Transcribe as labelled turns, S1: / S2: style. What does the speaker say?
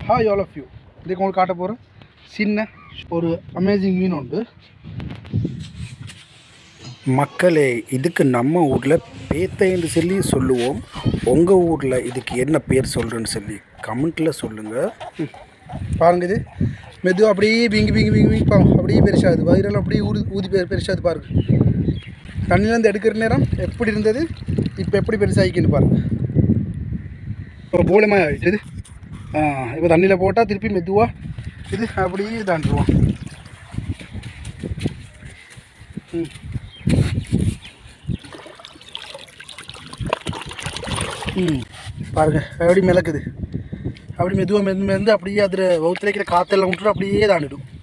S1: hi all of you இதுக்கு உங்களுக்கு காட்ட போகிறேன் சின்ன ஒரு அமேசிங் மீன் உண்டு
S2: மக்களே இதுக்கு நம்ம ஊரில் பேத்தைன்னு சொல்லி சொல்லுவோம் உங்கள் ஊரில் இதுக்கு என்ன பேர் சொல்கிறேன்னு சொல்லி கமெண்ட்டில் சொல்லுங்கள்
S1: பாருங்க இது மெதுவாக அப்படியே பிங்கி பிங்கி பிங்கி பிங்கி பாவம் அப்படியே பெருசாகுது வயிறெல்லாம் அப்படியே ஊதி ஊதி பெரு பெருசாகுது பாருங்க தண்ணியிலேருந்து எடுக்கிற நேரம் எப்படி இருந்தது இப்போ எப்படி பெருசாகிக்குன்னு பாருங்க இப்போ மூலமாக ஆகிடுச்சு இது ஆ இப்போ தண்ணியில் போட்டால் திருப்பி மெதுவாக இது அப்படியே தாண்டுருவோம் ம் ம் பாருங்க எப்படி மிளக்குது அப்படி மெதுவாக மெது மெந்து அப்படியே அதில் வவுத்துல இருக்கிற காற்றெல்லாம் விட்டுட்டு அப்படியே தாண்டிடும்